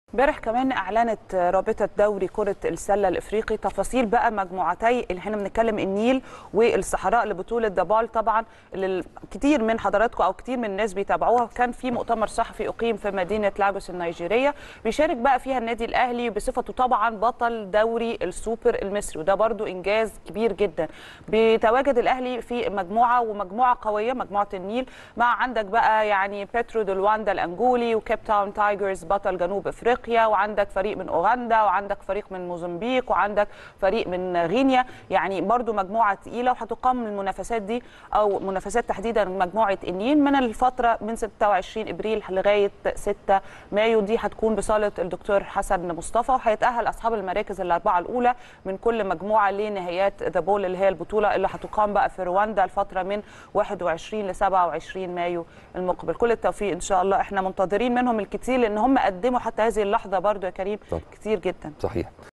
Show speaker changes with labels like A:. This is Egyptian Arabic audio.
A: امبارح كمان اعلنت رابطه دوري كره السله الافريقي تفاصيل بقى مجموعتي اللي احنا بنتكلم النيل والصحراء لبطوله دبال طبعا اللي كتير من حضراتكم او كتير من الناس بيتابعوها كان في مؤتمر صحفي اقيم في مدينه لاجوس النيجيريه بيشارك بقى فيها النادي الاهلي بصفته طبعا بطل دوري السوبر المصري وده برضو انجاز كبير جدا بيتواجد الاهلي في مجموعه ومجموعه قويه مجموعه النيل مع عندك بقى يعني بيترو دولواندا الانجولي وكيب تاون تايجرز بطل جنوب افريقيا افريقيا وعندك فريق من اوغندا وعندك فريق من موزمبيق وعندك فريق من غينيا يعني برضو مجموعه تقيله وهتقام المنافسات دي او منافسات تحديدا مجموعه النيل من الفتره من 26 ابريل لغايه 6 مايو دي هتكون بصاله الدكتور حسن مصطفى وهيتاهل اصحاب المراكز الاربعه الاولى من كل مجموعه لنهايات ذا بول اللي هي البطوله اللي هتقام بقى في رواندا الفتره من 21 ل 27 مايو المقبل كل التوفيق ان شاء الله احنا منتظرين منهم الكثير لان هم قدموا حتى هذه اللحظه برضو يا كريم
B: طبعا.
A: كتير جدا
B: صحيح